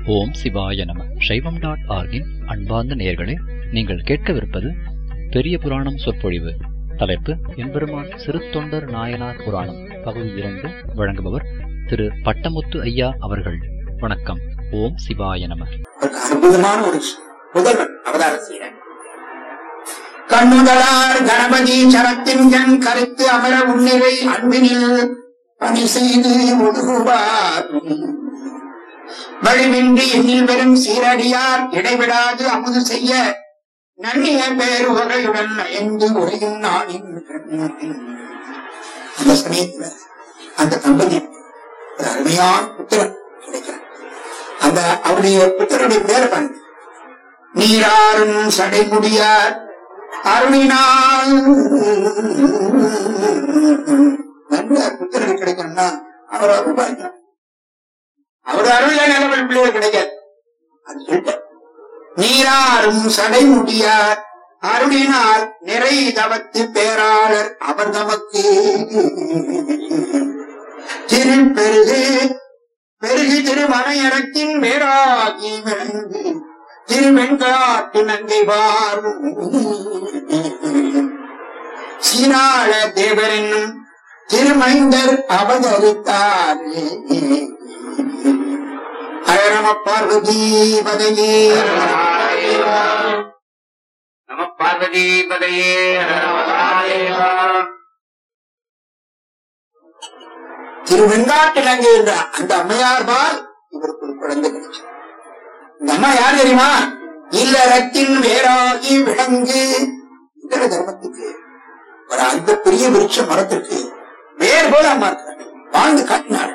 ஓம் சிவாய நம சைவம் டாட் ஆர்கின் அன்பார்ந்த நேயர்களே நீங்கள் கேட்கவிருப்பது பெரிய புராணம் சொற்பொழிவு தலைப்பு எம்பெருமான் சிறுத்தொண்டர் நாயனார் புராணம் பகுதி இரண்டு வழங்குபவர் திரு பட்டமுத்து ஐயா அவர்கள் வணக்கம் ஓம் சிவாய நம ஒரு அற்புதமான ஒரு புதல்வன் அவதாரம் செய்கிறார் கண்ணுதலார் கணபதி சரத்தின் கண் கருத்து அமர உன்னிலை அன்பினில் பணி செய்து ஒதுகுவார் வழிவின்றி எண்ணில் பெறும் சீரடியார் இடைவிடாது அமுது செய்ய நன்னிய பேருவகையுடன் நயந்து உரையும் நாளின் அந்த சமயத்துல அந்த தம்பதி ஒரு அருமையான புத்திரன் கிடைக்கிறார் அந்த அவருடைய புத்தருடைய பேர் பண்ணு நீராறும் சடைமுடியார் அருளினால் நல்ல புத்தர்கள் கிடைக்கணும்னா அவர் அருள் பாய்க்கணும் அவர் அருள்ல நிலவல் பிள்ளைகள் கிடைக்காது அது சொல்லிட்டார் நீராறும் சடைமுடியார் அருளினால் நிறை தவத்து பேராளர் அவர் தமக்கு திருப்பெருகு பெருகி திருமணையரத்தின் வேறாகி விளங்கு திருவெண்காட்டு நங்கை வார் சீனாள தேவர் என்னும் திருமைந்தர் அவதரித்தார் ஹரம பார்வதி பதையே நம பார்வதி பதையே திருவெண்காட்டு நங்கை என்ற அந்த அம்மையார் பால் இவருக்கு ஒரு குழந்தை கிடைச்சு இந்த அம்மா யார் தெரியுமா இல்லறத்தின் வேறாகி விளங்கு இதர தர்மத்துக்கு ஒரு அந்த பெரிய விருட்ச மரத்திற்கு வேர் போல அம்மா இருக்கிறாங்க வாழ்ந்து காட்டினார்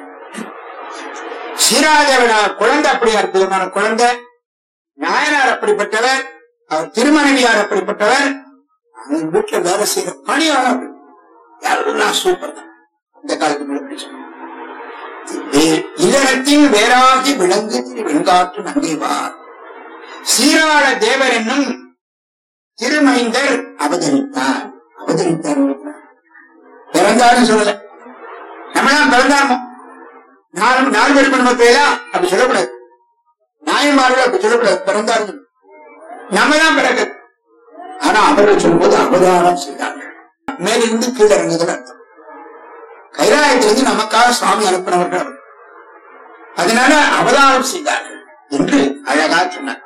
சீராதேவனார் குழந்தை அப்படி அற்புதமான குழந்தை நாயனார் அப்படிப்பட்டவர் அவர் திருமணவியார் அப்படிப்பட்டவர் அவங்க வீட்டுல வேலை செய்யற பணியாளர் எல்லாம் சூப்பர் தான் இந்த காலத்து மேல பிடிச்சோம் இல்லறத்தின் வேறாகி விளங்கு திரு வெண்காட்டு நங்கைவார் சீராள தேவர் என்னும் திருமைந்தர் அவதரித்தார் அவதரித்தார் பிறந்தாருன்னு சொல்லல நம்மளாம் பிறந்தாமோ நாலு நாலு பேருக்கு நம்ம பேரா அப்படி சொல்லக்கூடாது நாயன்மார்கள் அப்படி சொல்லக்கூடாது பிறந்தார்கள் நம்ம தான் பிறகு ஆனா அவர்கள் சொல்லும்போது அவதானம் செய்தார்கள் மேலிருந்து கீழே இறங்குதல் அர்த்தம் கைலாயத்திலிருந்து நமக்காக சுவாமி அனுப்பினவர்கள் அவர். அதனால அவதாரம் செய்தார்கள் என்று அழகா சொன்னார்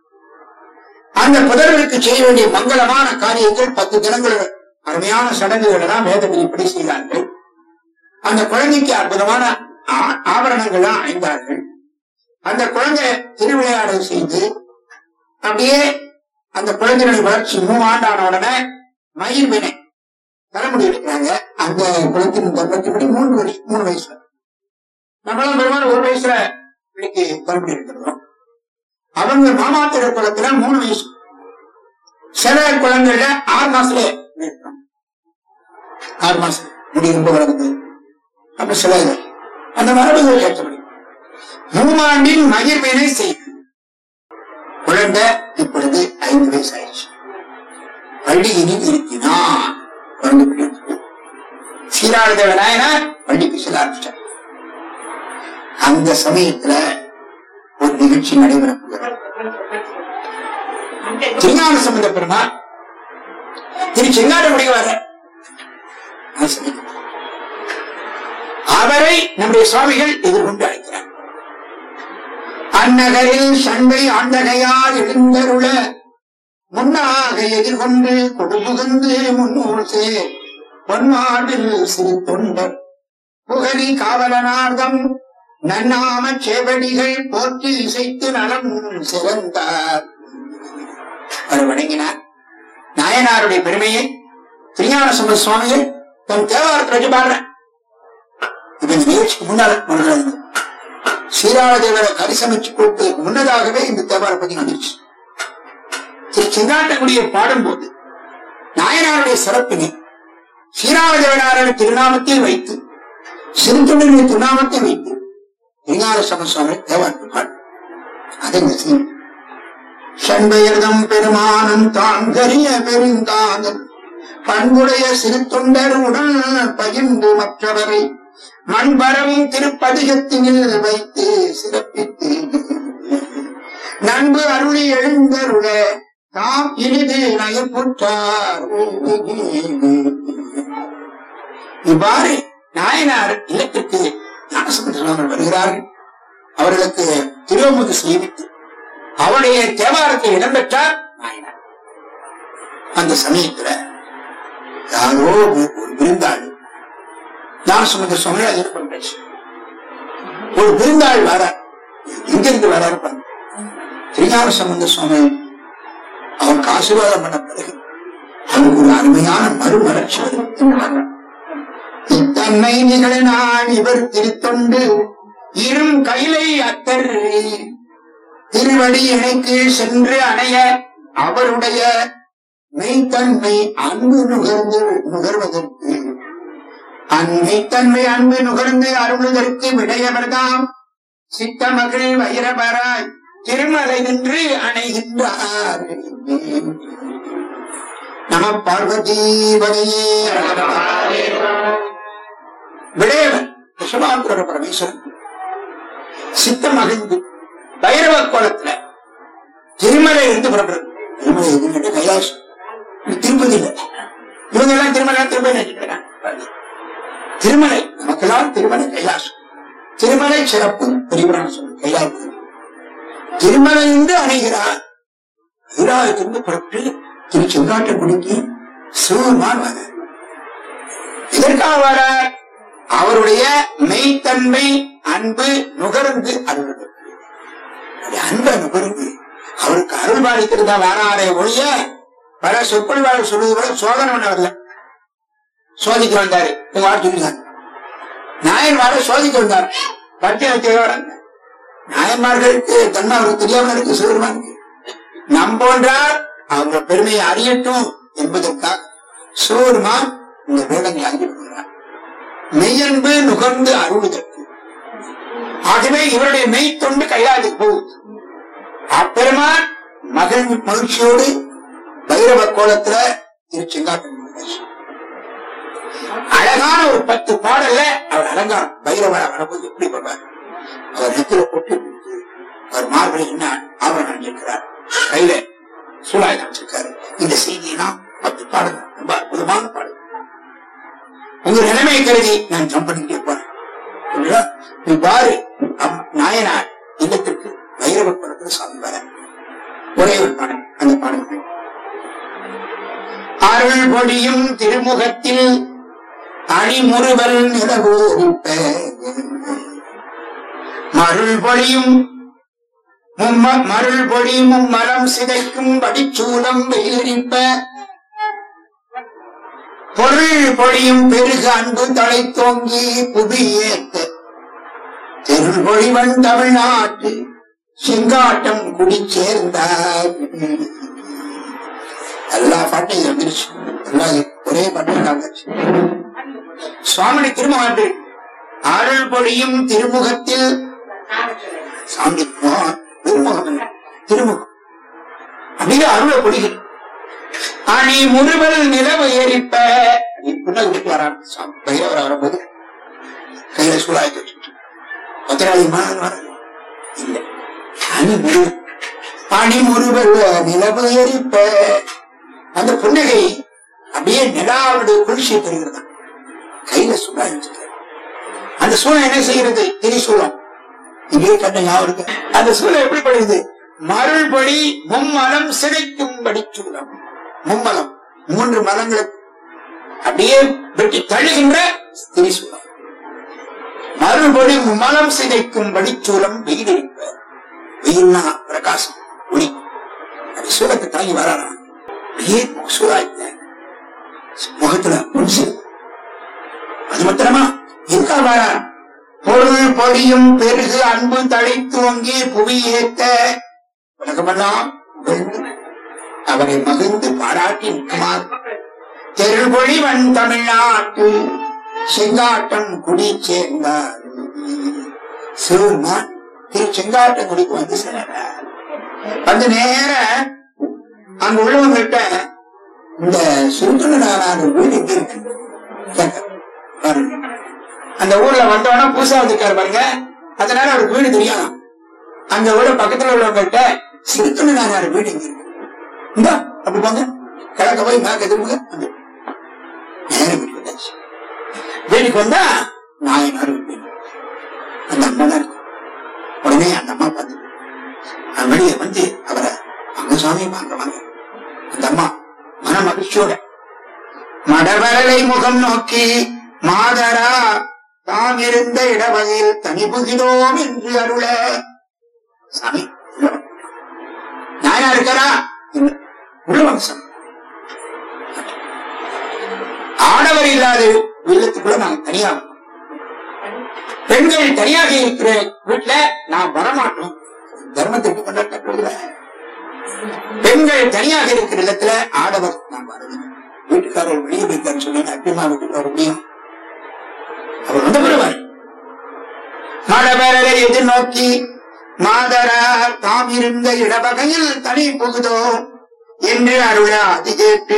அந்த புதர்களுக்கு செய்ய வேண்டிய மங்களமான காரியங்கள் பத்து தினங்கள் அருமையான சடங்குகள் எல்லாம் வேதவிதிப்படி செய்தார்கள் அந்த குழந்தைக்கு அற்புதமான ஆ- ஆபரணங்கள்லாம் அணிந்தார்கள் அந்த குழந்தை திருவிளையாடல் செய்து அப்படியே அந்த குழந்தைகளுடைய வளர்ச்சி மூவாண்டான உடனே மயில் வினை தலைமுடி எடுக்கிறாங்க அந்த குழந்தையின் தர்மத்தின்படி மூணு வயசு மூணு வயசுல நம்மளாம் பெரும்பாலும் ஒரு வயசுல பிள்ளைக்கு தலைமுடி எடுக்கிறோம் அவங்க மாமாத்திர குளத்துல மூணு வயசு சில குழந்தைல ஆறு மாசத்துல எடுக்கிறோம் ஆறு மாசம் முடி ரொம்ப வளர்ந்து அப்ப சில இது அந்த மரபுகள் ஏற்றபடி மூமாண்டின் மகிழ்வினை செய்து குழந்தை இப்பொழுது ஐந்து வயசு ஆயிடுச்சு பள்ளியினில் இருக்கினான் குழந்தை பிடித்து சீராளுத விநாயகர் பள்ளிக்கு செல்ல ஆரம்பிச்சார் அந்த சமயத்துல ஒரு நிகழ்ச்சி நடைபெறப்படுகிறது திருஞான சம்பந்த பெருமாள் திரு செங்காரமுடி வர அவரை நம்முடைய சுவாமிகள் எதிர்கொண்டு அழைக்கிறார் அந்நகரில் சண்டை ஆண்டகையால் எழுந்தருள முன்னாக எதிர்கொண்டு கொடுபுகந்து முன்னூல் சேர் பொன்மாடில் சிறு தொண்டர் புகழி காவலனார்தம் நன்னாம சேவடிகள் போற்றி இசைத்து நலம் சிறந்தார் அவர் வணங்கினார் நாயனாருடைய பெருமையை திருஞான சம்பந்த சுவாமிகள் தன் தேவாரத்தை வச்சு பாடுறேன் இப்ப இந்த நிகழ்ச்சிக்கு முன்னால மனதில் சீராள தேவரை கரிசமைச்சு கொடுத்து முன்னதாகவே இந்த தேவார பத்தி வந்துருச்சு திரு செங்காட்டங்குடியை பாடும்போது நாயனாருடைய சிறப்பினை சீராள தேவனாரின் திருநாமத்தில் வைத்து சிறுத்தொழிலுடைய திருநாமத்தை வைத்து திருஞான சம்பந்த சுவாமி தேவாரத்தை பாடு அதை இந்த செய்யும் சண்பெயர்தம் பெருமானம் தான் கரிய பெருந்தாதன் பண்புடைய சிறு தொண்டர் உடல் பகிர்ந்து மற்றவரை மண்பரவும் திருப்பதிகத்தினில் வைத்து சிறப்பித்து நண்பு அருளி எழுந்தருள தாம் இனிது நயப்புற்றார் இவ்வாறு நாயனார் இல்லத்திற்கு ஞானசம்பந்தர் வருகிறார்கள் அவர்களுக்கு திருவமுது செய்வித்து அவருடைய தேவாரத்தில் இடம்பெற்றார் நாயனார் அந்த சமயத்துல யாரோ ஒரு ஒரு விருந்தாளி ஞானசம்பந்த சுவாமி அது பண்றேன் ஒரு விருந்தாள் வர எங்கிருந்து வராரு பாருங்க திருஞான சம்பந்த சுவாமி அவருக்கு ஆசீர்வாதம் பண்ண பிறகு அவருக்கு ஒரு அருமையான மறுமலர்ச்சி வருகிறது இத்தன்மை நிகழ நான் இவர் திருத்தொண்டு இரும் கைலை அத்தர் திருவடி இணைக்கு சென்று அணைய அவருடைய மெய்த்தன்மை அன்பு நுகர்ந்து நுகர்வதற்கு அன்மைத்தன்மை அன்பு நுகர்ந்து அருளுதற்கு விடையவர்தாம் சித்தமகள் வைரவராய் திருமலை நின்று அணைகின்றார் நம பார்வதி வகையே விடையவர் ரிஷபாந்தர பரமேஸ்வரன் சித்த மகிழ்ந்து பைரவ கோலத்துல திருமலை இருந்து புறப்படுறது திருமலை எதுன்னு கைலாசம் இது திருப்பதி இல்லை இவங்க எல்லாம் திருமலை திருப்பதி நினைக்கிறாங்க திருமலை நமக்கெல்லாம் திருமலை கைலாசம் திருமலை சிறப்பு பெரியவரான சொல்லு கைலாசம் திருமலை என்று அணைகிறார் ஈராயிரத்திலிருந்து புறப்பட்டு திரு செங்காட்டக்குடிக்கு சிவபெருமான் வர எதற்காக வரார் அவருடைய மெய்த்தன்மை அன்பு நுகர்ந்து அருள்வது அவருடைய அன்பை நுகர்ந்து அவருக்கு அருள் பாலித்திருந்தா வாராரே ஒழிய பல சொற்பொழிவாளர் சொல்வது போல சோதனை பண்ண வரல சோதிக்க வந்தாரு இவங்க வார்த்தை சொல்லிட்டாங்க நாயன்மாரை சோதிக்க வந்தார் பட்டிய தேவாரம் நாயன்மார்களுக்கு தன்மை அவருக்கு தெரியாமல் இருக்கு சிவருமானுக்கு நம்போன்றார் அவங்க பெருமையை அறியட்டும் என்பதற்காக சிவருமான் இந்த வேதங்களை அறிவிக்கிறார் மெய்யன்பு நுகர்ந்து அருளுதற்கு ஆகவே இவருடைய மெய் தொண்டு கையாளுக்கு போகுது அப்பெருமான் மகிழ் மகிழ்ச்சியோடு பைரவ கோலத்துல திருச்செங்காட்டம் அழகான ஒரு பத்து பாடல்ல அவர் அலங்காரம் பைரவரா வரும்போது எப்படி பண்ணுவார் அவர் நெத்தில போட்டு அவர் மார்பலை என்ன ஆவரணம் அணிஞ்சிருக்கிறார் கையில சூழாயுதம் வச்சிருக்காரு இந்த செய்தியை நாம் பத்து பாடல் ரொம்ப அற்புதமான பாடல் உங்க நிலைமை கருதி நான் ஜம்ப் பண்ணிட்டே போறேன் புரியுதா? இவ்வாறு நம் நாயனார் இல்லத்திற்கு வைரவ படத்தில் சாமி வர ஒரே ஒரு பாடல் அந்த பாடல் அருள் பொடியும் திருமுகத்தில் அணிமுறுவல் நிலவோரிப்ப மருள் பொழியும் மும்ம- மருள் பொழியும் மரம் சிதைக்கும் வடிச்சூலம் வெயிலிப்ப பொருள் பொழியும் பெருகு அன்பு தலை தோங்கி புவியேத்த தெருள் பொழிவன் தமிழ்நாட்டு செங்காட்டம் குடி சேர்ந்தார் எல்லா பாட்டையும் வந்துருச்சு எல்லாம் ஒரே பாட்டு காமிச்சு சுவாமி திருமுகாட்டு அருள் பொழியும் திருமுகத்தில் சாமி முகம், திருமுகம் திருமுகம் அப்படியே அருளை பொழிகள் அணி முறுவல் நிலவு எரிப்ப பின்னாடி விட்டு வரான் சாமி பைரவர் வரும்போது கையில சூழாய்த்து வச்சுட்டு பத்திராளி மகன் வர இல்ல அணி முரு அணி முறுவல் நிலவு எரிப்ப அந்த புன்னகை அப்படியே நிலாவுடைய குளிர்ச்சியை தருகிறது கையில சூழா வச்சுட்டு அந்த சூழல் என்ன செய்கிறது திரிசூலம் இதே கண்ண ஞாபகம் இருக்கு அந்த சூழல் எப்படி படுகிறது மருள்படி மும்மலம் சிதைக்கும்படி சூழம் மும்மலம் மூன்று மலங்களுக்கு அப்படியே வெட்டி தள்ளுகின்ற திரிசூலம் மறுபடி மலம் சிதைக்கும்படி சூலம் வெயில் இருப்ப வெயில்னா பிரகாசம் ஒளி அது சூலத்தை தாங்கி வராராம் அப்படியே சூழாய்த்த முகத்துல புடிச்சு அது மாத்திரமா இருக்கா வாரா பொருள் பொழியும் பெருகு அன்பு தழை துவங்கி புவி ஏத்த உலகமெல்லாம் புகழ்ந்து அவரை மகிழ்ந்து பாராட்டி நிற்குமாறு தெருள்பொழிவன் தமிழ்நாட்டு செங்காட்டம் குடி சேர்ந்தார் சிவருமான் திரு செங்காட்டம் குடிக்கு வந்து சேர்ந்தார் வந்து நேர அங்க உள்ளவங்கிட்ட இந்த சுருத்துனான வீடு எங்க இருக்கு கேட்டார். பாருங்க அந்த ஊர்ல வந்தவன பூசா வந்திருக்காரு பாருங்க அதனால அவருக்கு வீடு தெரியும் அந்த ஊர்ல பக்கத்துல உள்ளவங்கள்ட்ட சிறுத்தன நாயார் வீடு இங்க இருக்கு இந்த அப்படி போங்க கிழக்க போய் மேற்க திரும்புங்க வந்து. நேரம் வீட்டுக்கு வந்தாச்சு வீட்டுக்கு வந்தா நாயனார் வீட்டு அந்த அம்மா தான் இருக்கு உடனே அந்த அம்மா பார்த்து அவன் வெளியே வந்து அவரை அங்க சாமி வாங்க வாங்க அந்த அம்மா மன மகிழ்ச்சியோட மடவரலை முகம் நோக்கி மாதரா தாம் இருந்த இடவகையில் தனிபுகிறோம் என்று அருள சாமி உள்ள வாங்க. நாயா இருக்காரா இல்ல. உள்ள வாங்க சாமி ஆடவர் இல்லாத இல்லத்துக்குள்ள நாங்க தனியா வந்தோம். பெண்கள் தனியாக இருக்கிற வீட்டுல நாம் வரமாட்டோம் தர்மத்திற்கு கொண்டாட்டப்படுகிற பெண்கள் தனியாக இருக்கிற இடத்துல ஆடவர் நாம் வரணும் வீட்டுக்காரர் வெளியே போயிருக்காரு சொல்லி அப்பியமா வீட்டுக்கு வர முடியும் அவர் வந்து விடுவார் மாடவரரை எதிர்நோக்கி மாதரார் தாம் இருந்த இடவகையில் தனி புகுதோ என்று அருள அது கேட்டு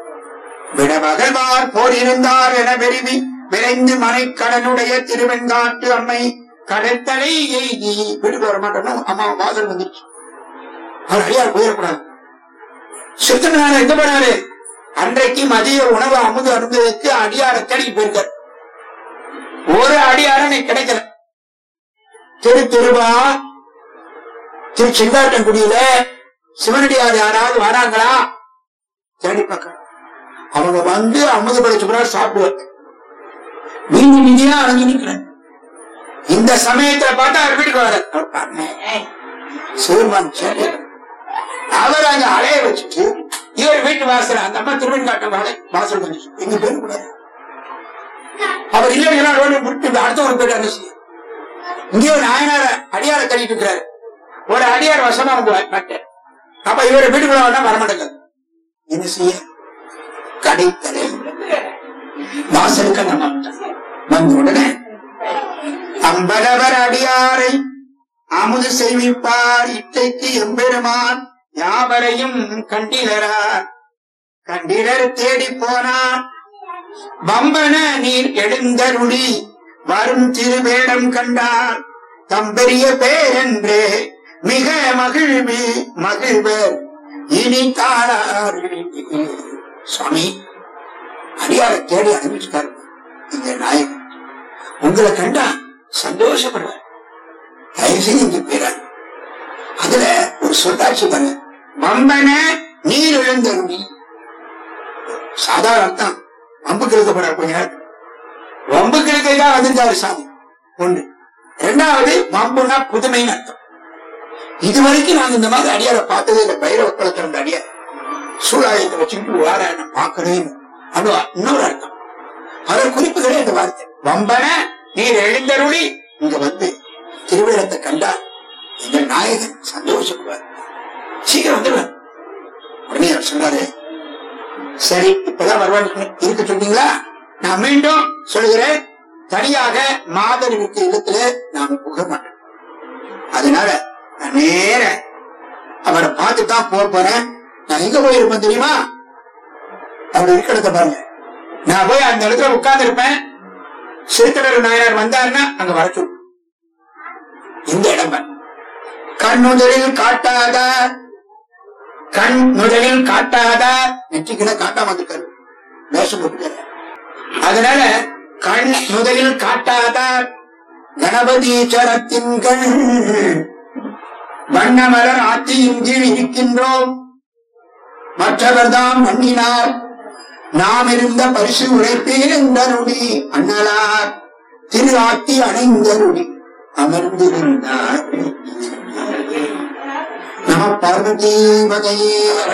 விடவகழ்வார் போர் இருந்தார் என விரும்பி விரைந்து மனைக்கடனுடைய திருவெண்காட்டு அம்மை கடத்தலை எய்தி வீட்டுக்கு வர மாட்டோம் அம்மா வாசல் வந்துச்சு அவர் அடியார் போயிடக்கூடாது சித்தனார் எங்க போனாரு அன்றைக்கு மதிய உணவு அமுது அருந்ததுக்கு அடியார தேடி போயிருக்கார் ஒரு அடியாரனை கிடைக்கல திரு திருவா திரு சிங்காட்டன்குடியில சிவனடியார் யாராவது வராங்களா தேடி பார்க்க அவங்க வந்து அமுது படைச்சு பிறகு சாப்பிடுவார் நீங்க நீதியா அலைஞ்சு நிக்கிறேன் இந்த சமயத்துல பார்த்தா அவர் வீட்டுக்கு வர அவர் பாருங்க சிவருமான் சேட்டை அவர் அங்க அலைய வச்சுட்டு இவர் வீட்டு வாசல் அந்த அம்மா திருவெண்காட்டம் வாழை வாசல் வந்துச்சு எங்க பேரு கூடாது அவர் இல்லைன்னா ரோடு விட்டு அடுத்த ஒரு பேர் என்ன செய்யும் இங்கே ஒரு நாயனார அடியார தள்ளிட்டு இருக்கிறாரு ஒரு அடியார் வசமா வந்து மாட்டேன் அப்ப இவர் வீட்டுக்குள்ள வந்தா வரமாட்டேங்க என்ன செய்ய கடைத்தலை வாசலுக்கு நம்ம வந்த உடனே அம்பலவர் அடியாரை அமுது செய்விப்பார் இட்டைக்கு எம்பெருமான் யாவரையும் கண்டிலரார் கண்டிலர் தேடி போனார் வம்பன நீர் எழுந்தருளி வரும் திருவேடம் கண்டார் தம்பெரிய பேரென்றே மிக மகிழ்வு மகிழ்வர் இனி தாளார் சுவாமி அடியார தேடி அனுப்பிச்சிட்டாரு இந்த நாயகன் உங்களை கண்டா சந்தோஷப்படுவார் தயவு செய்து இங்க போயிடாது அதுல ஒரு சொல்லாட்சி பாருங்க வம்பன நீர் எழுந்தருளி சாதாரண அர்த்தம் வம்புக்கு எழுதப்பட கொஞ்ச நேரத்தில் வம்புக்கு எழுதான் வந்திருக்காரு சாமி ஒண்ணு ரெண்டாவது வம்புனா புதுமைன்னு அர்த்தம் இது வரைக்கும் நாங்க இந்த மாதிரி அடியாரை பார்த்ததே இல்லை பைரவ குளத்துல இருந்த அடியார் சூழாயத்தை வச்சுக்கிட்டு வார பாக்குறேன் அது இன்னொரு அர்த்தம் அவர் குறிப்புகளே இந்த வார்த்தை வம்பன நீர் எழுந்தருளி இங்க வந்து திருவிழத்தை கண்டா எங்க நாயகன் சந்தோஷப்படுவார் சீக்கிரம் வந்துடுவார் உடனே அவர் சொன்னாரு சரி இப்பதான் வருவான்னு இருக்க சொன்னீங்களா நான் மீண்டும் சொல்கிறேன் தனியாக மாதவிக்கு இடத்துல நான் புக மாட்டேன் அதனால நான் நேர அவரை பார்த்து தான் போக போறேன் நான் எங்க போயிருப்பேன் தெரியுமா அவர் இருக்கிறத பாருங்க நான் போய் அந்த இடத்துல உட்கார்ந்து இருப்பேன் சிறுத்தடர் நாயனார் வந்தாருன்னா அங்க வர சொல்லு இந்த இடம் பாரு. கண் முதலில் காட்டாத கண் முதலில் காட்டாத நெற்றிக்கிட காட்டாம வந்திருக்காரு வேஷம் போட்டுக்காரு அதனால கண் முதலில் காட்டாத கணபதீஸ்வரத்தின் கண் வண்ணமலர் ஆட்சியின் கீழ் இருக்கின்றோம் மற்றவர்தாம் மண்ணினார் நாம் இருந்த பரிசு உழைப்பேன் என்றருளி அண்ணலார் திரு ஆட்டி அணைந்தருளி அமர்ந்திருந்தார் நம பார்வதி வகையே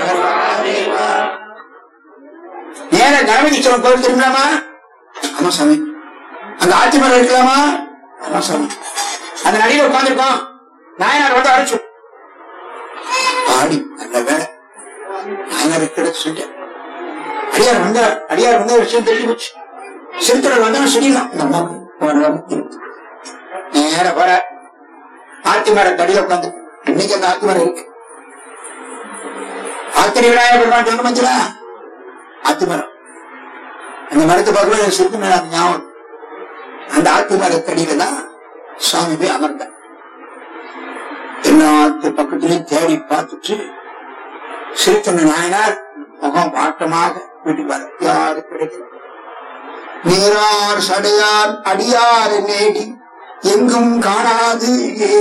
நேர கணபதீஸ்வரன் கோயில் திரும்பலாமா ஆமா சாமி அங்க ஆட்சி மரம் இருக்கலாமா ஆமா சாமி அந்த நடிகை உட்கார்ந்துருக்கோம் நாயனார் வந்து அரைச்சு பாடி நல்ல வேலை நாயனார் கிடைச்சு சொல்லிட்டேன் அடியார் வந்த அடியார் வந்த விஷயம் தெரிஞ்சு போச்சு சிறுத்தொடர் வந்தா சொல்லிடலாம் இந்த அம்மாவுக்கு ஓரளவுக்கு இருக்கு. நேர வர ஆத்தி மரம் தடியில உட்காந்து இன்னைக்கு அந்த ஆத்தி மரம் இருக்கு ஆத்திரி விநாயகர் பெருமாள் சொன்ன மஞ்சளா ஆத்தி மரம் அந்த மரத்தை பார்க்கவே சுருக்கு மேல அந்த ஞாபகம் அந்த ஆத்தி மரத்தடியில தான் சுவாமி போய் அமர்ந்தார் எல்லாத்து பக்கத்திலையும் தேடி பார்த்துட்டு சிறுத்தன நாயனார் முகம் வாட்டமாக வீட்டுக்கு வர யாரு கிடைக்கல நேரார் சடையார் அடியார் நேடி எங்கும் காணாது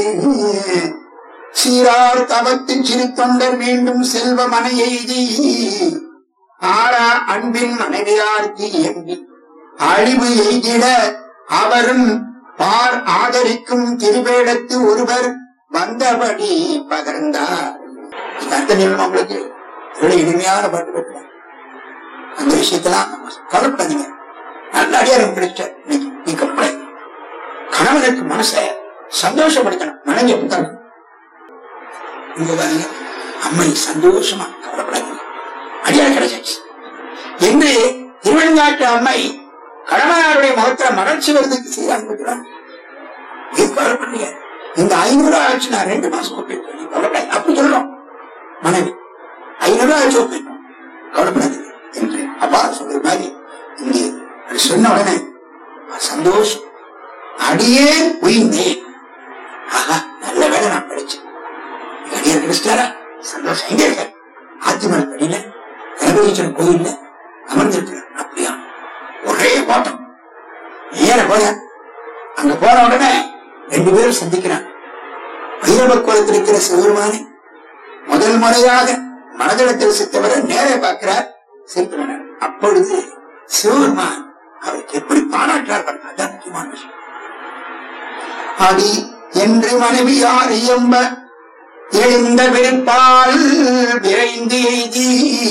சீரார் தவத்தின் சிறு தொண்டர் மீண்டும் செல்வ மனை எய்தி ஆரா அன்பின் மனைவியார்க்கு எம்பி அழிவு எய்திட அவரும் பார் ஆதரிக்கும் திருவேடத்து ஒருவர் வந்தபடி பகர்ந்தார் இது அர்த்தம் சொல்லணும் உங்களுக்கு இவ்வளவு இனிமையான பாட்டு கேட்கலாம் அந்த விஷயத்தெல்லாம் நம்ம கவலைப்படாதீங்க நல்ல அடியாரம் கிடைச்ச இன்னைக்கு நீ கவலை கணவனுக்கு மனசை சந்தோஷப்படுத்தணும் மனைவி அப்படித்தான் இருக்கணும். இங்க பாருங்க அம்மை சந்தோஷமா கவலைப்படாதீங்க அடியார் கிடைச்சாச்சு என்று திருவெண்காட்டு அம்மை கடமையாருடைய முகத்துல மகிழ்ச்சி வருதுக்கு செய்யறாங்க இது கவலைப்படுறீங்க இந்த ஐநூறு ரூபாய் ஆச்சு நான் ரெண்டு மாசம் ஒப்பிட்டு கவலைப்படாது அப்படி சொல்றோம் மனைவி ஐநூறு ரூபாய் ஆச்சு ஒப்பிட்டோம் கவலைப்படாதீங்க என்று அப்பா சொல்ற மாதிரி இங்கே அது சொன்ன உடனே சந்தோஷம் அடியே உயிர்ந்தேன் ஆஹா நல்ல வேலை நான் படிச்சேன் அடியார் கிடைச்சிட்டாரா சந்தோஷம் எங்க இருக்க ஆத்திமர் படியில கனகீஸ்வரன் கோயில்ல அமர்ந்திருக்கிறார் அப்படியா ஒரே ஓட்டம் ஏற போல அங்க போன உடனே ரெண்டு பேரும் சந்திக்கிறாங்க வைரவ கோலத்தில் இருக்கிற சிவபெருமானை முதல் முறையாக மனதிடத்தில் சித்தவரை நேரே பார்க்கிறார் சிறுத்தவனர் அப்பொழுது சிவபெருமான் அவருக்கு எப்படி பாராட்டுறார் பாருங்க. அதான் முக்கியமான விஷயம் அடி என்று மனைவியார் இயம்ப எழுந்த வெறுப்பால் விரைந்து எய்தி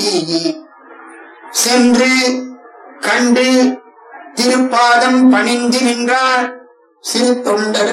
சென்று கண்டு திருப்பாதம் பணிந்து நின்றார் சிறு தொண்டர்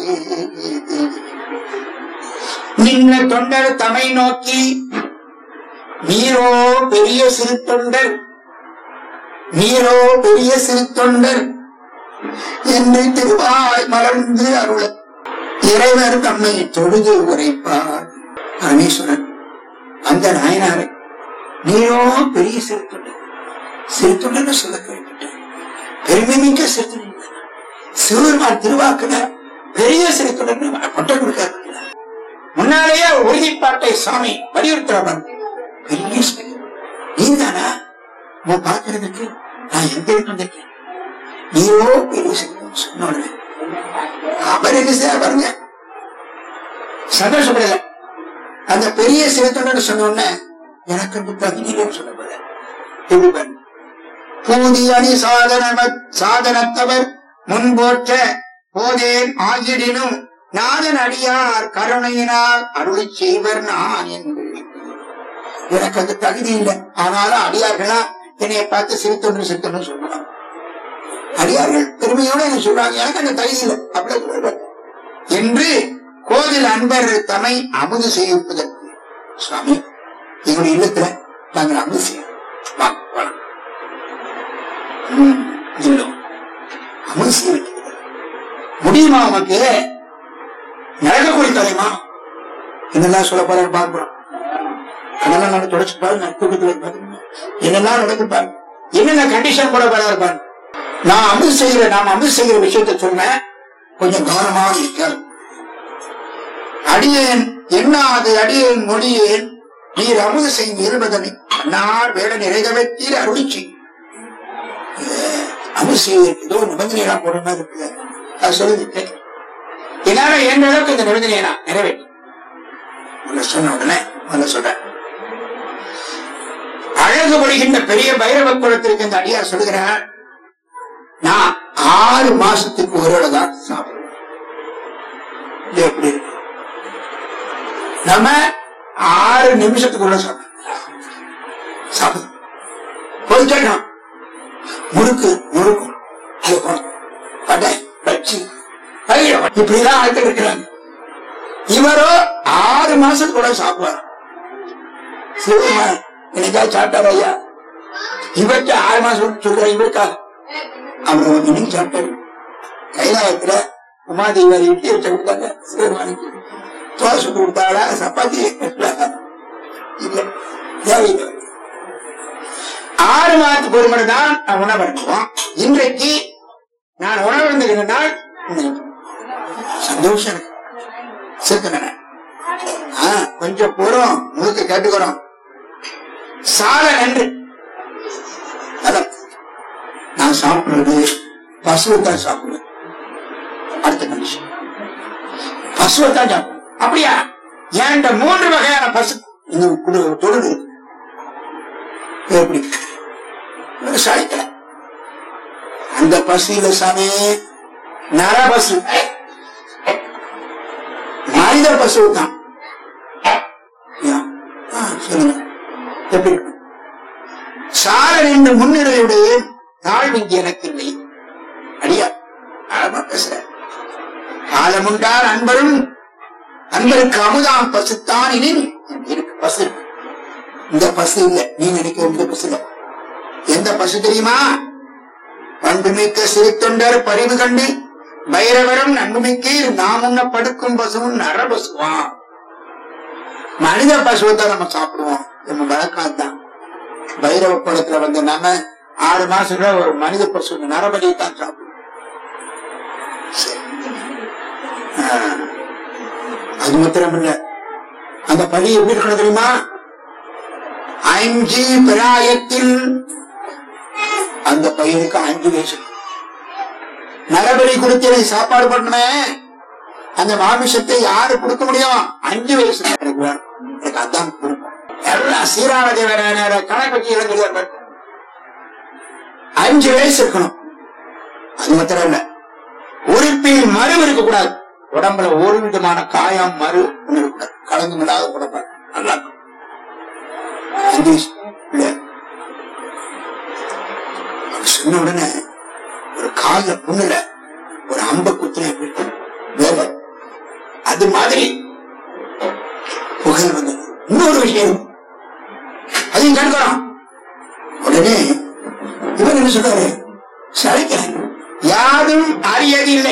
நின்ற தொண்டர் தமை நோக்கி நீரோ பெரிய சிறு தொண்டர் நீரோ பெரிய சிறு தொண்டர் என்று திருவாய் மலர்ந்து அருள இறைவர் தம்மை தொழுது உரைப்பார் பரமேஸ்வரன் அந்த நாயனாரை நீரோ பெரிய சிறு தொண்டர் சிறு தொண்டர்னு சொல்ல கேள்விப்பட்டேன் பெருமை மிக்க சிறு தொண்டர் சிவபெருமான் திருவாக்குல பெரிய சிறு தொண்டர்னு பட்டம் கொடுக்காரு முன்னாலேயே உறுதிப்பாட்டை சாமி வலியுறுத்துறவன் பெரிய சிறு நீதானா உன் பார்க்கறதுக்கு நான் எங்க இருந்து வந்திருக்கேன் நீயோ பெரிய சிறு சொன்ன உடனே அவர் என்ன செய்ய பாருங்க சந்தோஷப்படல அந்த பெரிய சிறுத்தொண்டர் சொன்ன உடனே எனக்கு அந்த தகுதியிலும் சொல்ல போற எப்படி பாருங்க பூதி அணி சாதன சாதனத்தவர் முன்போற்ற போதேன் ஆகிடினும் நாதன் அடியார் கருணையினால் அருளி செய்வர் நான் என்று எனக்கு அந்த தகுதி இல்லை ஆனாலும் அடியார்களா என்னைய பார்த்து சிறுத்தொன்று சிறுத்தொன்று சொல்றாங்க அடியார்கள் பெருமையோட என்ன சொல்றாங்க எனக்கு அந்த தகுதி இல்லை அப்படி சொல்றாங்க என்று கோவில் அன்பர் தம்மை அமுது செய்விப்பதற்கு சுவாமி எங்களுடைய இல்லத்துல நாங்கள் அமுது செய்யணும் வா, வாங்க. ம், இல்லோ. அமுது செய்ய வேண்டியது. முடியுமா உனக்கு நடக்கக்கூடிய தலைமா என்னெல்லாம் சொல்ல போற பார்க்கிறோம் கடலாம் நான் தொடச்சு பாருங்க தூக்கத்துல பாருங்க என்னெல்லாம் நடக்கு பாருங்க என்னென்ன கண்டிஷன் போட போறாரு பாருங்க நான் அமுது செய்கிற நாம் அமுது செய்கிற விஷயத்தை சொன்னேன் கொஞ்சம் கவனமாக இருக்காரு அடியேன் எண்ணாது அடியேன் மொழியேன் நீர் அமுது செய்யும் இருபதனை அன்னார் வேட நிறைகவத்தீர் அருளி செய்யும் அமுது செய்வதற்கு ஏதோ நிபந்தனைலாம் போடுற மாதிரி இருக்குது அது சொல்லிட்டு என்னால எந்த அளவுக்கு இந்த நிபந்தனையை நான் நிறைவேற்றும் உன்னை சொன்ன உடனே முதல்ல சொல்றேன் அழகுபடுகின்ற பெரிய பைரவ குலத்திற்கு இந்த அடியார் சொல்லுகிறார் நான் ஆறு மாசத்துக்கு ஒரு தான் சாப்பிடுவேன் இது எப்படி இருக்கு நம்ம ஆறு நிமிஷத்துக்குள்ள சாப்பிடுவோம் சாப்பிடுவோம் போயிட்டோம் முறுக்கு முறுக்கும் அது போனோம் பட்டை பச்சி இப்படி எல்லாம் ஆட்கள் இருக்கிறாங்க இவரோ ஆறு மாசத்துக்கு கூட சாப்பிடுவார் சிவகுமார் என்னைக்காவது சாப்பிட்டாரு ஐயா இவருக்கு ஆறு மாசம் சொல்ற இவருக்கா அவர் இன்னைக்கு சாப்பிட்டாரு கைலாயத்துல உமாதேவி இட்லி வச்சு கொடுத்தாங்க சிவகுமாருக்கு தோசை சுட்டு கொடுத்தாளா சப்பாத்தி இல்ல தேவையில்லை ஆறு மாதத்துக்கு ஒரு முறை தான் நான் உணவு அருந்துவோம் இன்றைக்கு நான் உணவு இருந்துகிற நாள் இன்னைக்கு. சந்தோஷம் இருக்கு சேர்த்துனேன் ஆ, கொஞ்சம் போறோம் முழுக்க கேட்டுக்கிறோம் சால நன்று அதான். நான் சாப்பிடுறது பசுவை தான் சாப்பிடுவேன் அடுத்த கண்டிஷன் பசுவை தான் சாப்பிடுவேன் அப்படியா என்கிட்ட மூன்று வகையான பசு இந்த குடு- தொழுது இருக்கு இது எப்படி விவசாயத்துல அந்த பசுல சாமி நர பசு மனித பசு தான் யா. ஆ, சொல்லுங்க எப்படி இருக்கு? சார என்று முன்னிலையுடைய தாழ்வு இங்கே எனக்கு இல்லை அடியா ஆழமா பேசுற காலமுண்டார் அன்பரும் அன்பருக்கு அமுதாம் பசுத்தான் எனில் இருக்கு பசு இருக்கு. இந்த பசு இல்ல நீ நினைக்கிற இந்த பசு இல்ல எந்த பசு தெரியுமா பண்புமிக்க சிறு தொண்டர் பரிவு கண்டு பைரவரும் நன்மைக்கு நாம் உன்ன படுக்கும் பசுவும் நர பசுவான் மனித பசுவை தான் நம்ம சாப்பிடுவோம் நம்ம வழக்கம் தான் பைரவ குளத்துல வந்து நாம ஆறு மாசத்துல ஒரு மனித பசு நரபலியை தான் சாப்பிடுவோம் சரி. ஆ. அது மாத்திரம் இல்ல அந்த பலி எப்படி இருக்கணும் தெரியுமா அஞ்சு பிராயத்தில் அந்த பையனுக்கு அஞ்சு வயசு நரபலி கொடுத்து எனக்கு சாப்பாடு பண்ணணுமே அந்த மாமிசத்தை யாரு கொடுக்க முடியும் அஞ்சு வயசு எனக்கு வேணும். எனக்கு அதான் கொடுக்கும் எல்லாம் சீரான தேவரான கணக்கு இளைஞர்கள் அஞ்சு வயசு இருக்கணும் அது மாத்திரம் இல்ல உறுப்பில் மறு இருக்கக்கூடாது உடம்புல ஒரு விதமான காயம் மறு ஒண்ணு இருக்கக்கூடாது கலங்கும் இல்லாத உடம்பு நல்லா இருக்கும். அஞ்சு வயசு இல்ல அவர் சொன்ன உடனே ஒரு கால்ல புண்ணுல ஒரு அம்ப குத்துன எப்படி இருக்கும்? வேலை அது மாதிரி புகழ் வந்தது இன்னொரு விஷயம் அதையும் கண்டுக்கிறோம் உடனே இவர் என்ன சொல்றாரு சரிக்கிறேன் யாரும் அறியது இல்லை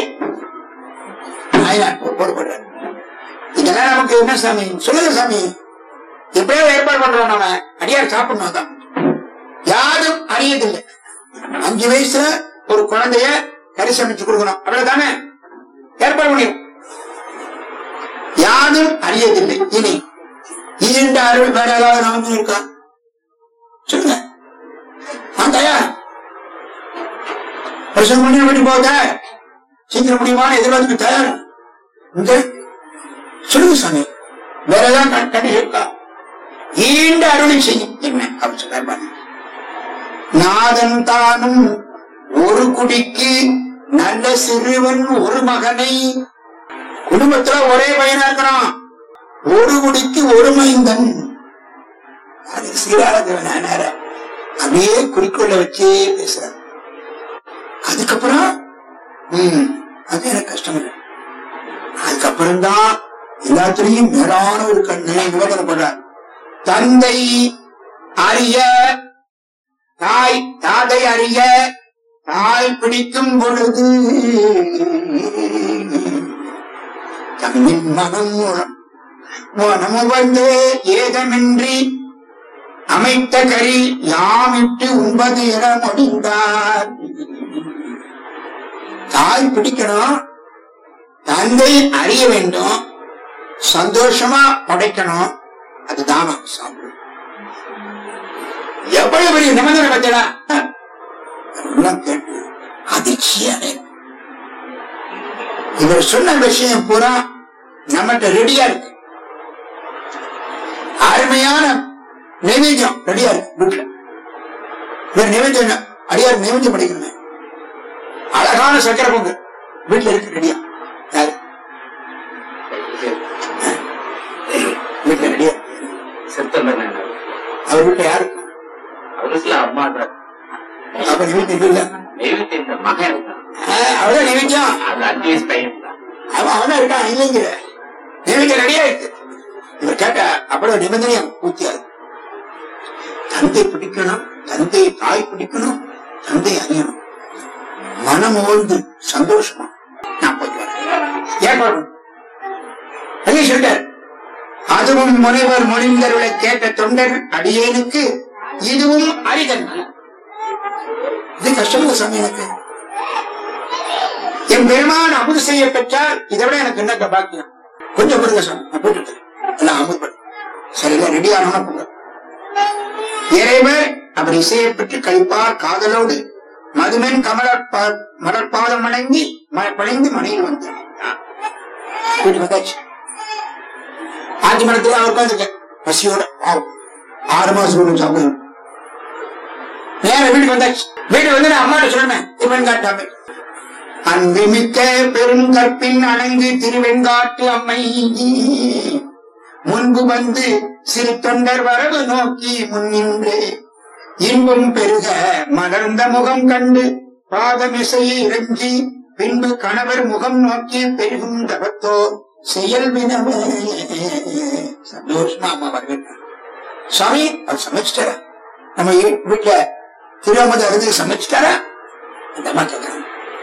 போடுபடுற இதெல்லாம் நமக்கு என்ன சாமி சொல்லுங்க சாமி எப்படியோ ஏற்பாடு பண்றோம் நம்ம அடியார் சாப்பிடணும் தான் யாரும் அறியதில்லை அஞ்சு வயசுல ஒரு குழந்தைய கறி சமைச்சு கொடுக்கணும் அவ்வளவுதானே ஏற்பாடு பண்ணிடும் யாரும் அறியதில்லை இனி ஈண்ட அருள் வேற ஏதாவது நமக்கு இருக்கா சொல்லுங்க நான் தயார் வருஷம் பண்ணி வீட்டு போக சீக்கிரம் முடியுமான்னு எதிர்பார்த்து தயார் இந்த சொல்லுங்க சாமி வேற ஏதாவது கண்- கண்ணு இருக்கா ஈண்ட அருளை செய்யும் என்ன அவர் சொல்றார் பாருங்க. நாதன் தானும் ஒரு குடிக்கு நல்ல சிறுவன் ஒரு மகனை குடும்பத்துல ஒரே பையனா இருக்கிறான் ஒரு குடிக்கு ஒரு மைந்தன் அது சீராளதேவன் அப்படியே குறிக்கோளை வச்சே பேசுறார் அதுக்கப்புறம் ம் அது எனக்கு கஷ்டம் இல்லை அதுக்கப்புறம் தான் எல்லாத்துலயும் மேலான ஒரு கண்ணை நிபந்தனைப்படுறார் தந்தை அறிய தாய் தாதை அறிய தாய் பிடிக்கும் பொழுது தம்மின் மனம் மூலம் மனமு வந்து ஏதமின்றி அமைத்த கறி யாமிட்டு உண்பது என முடிந்தார் தாய் பிடிக்கணும் தந்தை அறிய வேண்டும் சந்தோஷமா படைக்கணும் அது தானம் சாப்பிடும் எவ்வளவு பெரிய நிபந்தனை பத்தியா எல்லாம் கேட்டு அதிர்ச்சியான இவர் சொன்ன விஷயம் பூரா நம்மகிட்ட ரெடியா இருக்கு அருமையான நைவேத்தியம் ரெடியா இருக்கு வீட்டுல இவர் நைவேத்தியம் அடியார் நைவேத்தியம் படிக்கணும் அழகான சக்கரை பொங்கு வீட்டுல இருக்கு ரெடியா யாரு வீட்டுல ரெடியா செத்தல்ல அவர் வீட்டுல யாரு அவருக்குல அம்மான்ற அப்ப நைவேத்தியம் இல்ல நெய்வேத்தி இந்த மகன் இருந்தான். அவதான் நைவேத்தியம் அது அஞ்சு வயசு பையன் தான் அவன் அவனா இருக்கான் இல்லைங்கிற நைவேத்தியம் ரெடியா இருக்கு இவர் கேட்டா அவ்வளவு நிபந்தனையும் பூர்த்தியாது தந்தை பிடிக்கணும் தந்தை தாய் பிடிக்கணும் தந்தை அறியணும் மனம் ஓழ்ந்து சந்தோஷமா நான் போய் ஏற்பாடு அதே சொல்றார் அதுவும் முனைவர் மொழிந்தருளை கேட்ட தொண்டர் அடியேனுக்கு இதுவும் அரிதன் இது கஷ்டமில்ல சாமி எனக்கு என் பெருமான் அமுது செய்ய பெற்றால் இதை விட எனக்கு என்ன பாக்கியம் கொஞ்சம் கொடுங்க சாமி நான் போட்டுட்டேன் எல்லாம் அமுல்படும் சரியில்லை ரெடி ஆகணும் இறைவர் அவர் இசையை பற்றி கழிப்பார் காதலோடு மதுமென் கமல மலர்பாதம் வணங்கி ம- வணங்கி மனையில் வந்தார் வீட்டுக்கு வந்தாச்சு ஆஞ்சி மரத்துல அவர் உட்காந்துருக்க பசியோட பாவம். ஆறு மாசம் ஒண்ணு சாப்பிடணும் நேரம் வீட்டுக்கு வந்தாச்சு வீட்டுக்கு வந்து நான் அம்மாட்ட சொன்னேன் திருவெண்காட்டாமை அன்புமிக்க பெருங்கற்பின் அணங்கு திருவெண்காட்டு அம்மை முன்பு வந்து சிறு தொண்டர் வரவு நோக்கி முன்னின்றே இன்பம் பெருக மலர்ந்த முகம் கண்டு பாதமிசையை இறங்கி பின்பு கணவர் முகம் நோக்கி பெருகும் தவத்தோர் செயல் வினவே சந்தோஷமா அம்மா வரவேற்றார் சாமி அவர் சமைச்சிட்டாரா நம்ம வீ- வீட்டுல திருவமதி அருந்து சமைச்சிட்டாரா அந்த அம்மா கேட்கிறாங்க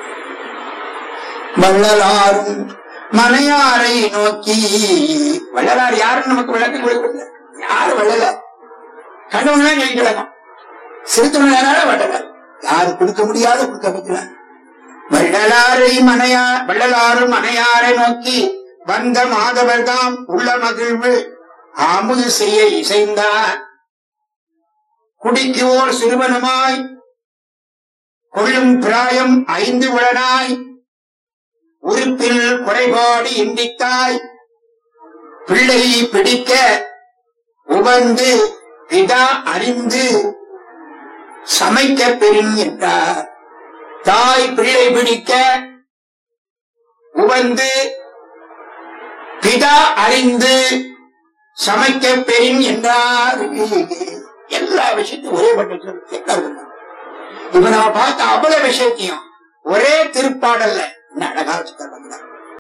வள்ளலாரும் மலையாரை நோக்கி வள்ளலார் யாருன்னு நமக்கு விளக்கம் கொடுக்கல யாரு வள்ளல கண்டவங்க ஜெயிக்கலாம் சிறுத்தவனால வள்ளலார் யாரு கொடுக்க முடியாத கொடுக்க வைக்கிறார் வள்ளலாரை மனையா வள்ளலாரும் மனையாரை நோக்கி வந்த மாதவர் தாம் உள்ள மகிழ்வு ஆமுது செய்ய இசைந்தார் குடிக்கு ஓர் சிறுவனுமாய் கொள்ளும் பிராயம் ஐந்து உடனாய் உறுப்பில் குறைபாடு இண்டித்தாய் பிள்ளை பிடிக்க உவந்து பிதா அறிந்து சமைக்க பெறும் என்றார் தாய் பிள்ளை பிடிக்க உவந்து பிதா அறிந்து சமைக்க பெறும் என்றார் எல்லா விஷயத்தையும் ஒரே பட்சத்தில் கேட்காது இப்ப நம்ம பார்த்த அவ்வளவு விஷயத்தையும் ஒரே திருப்பாடல்ல என்ன அழகா வச்சுக்கிறாங்க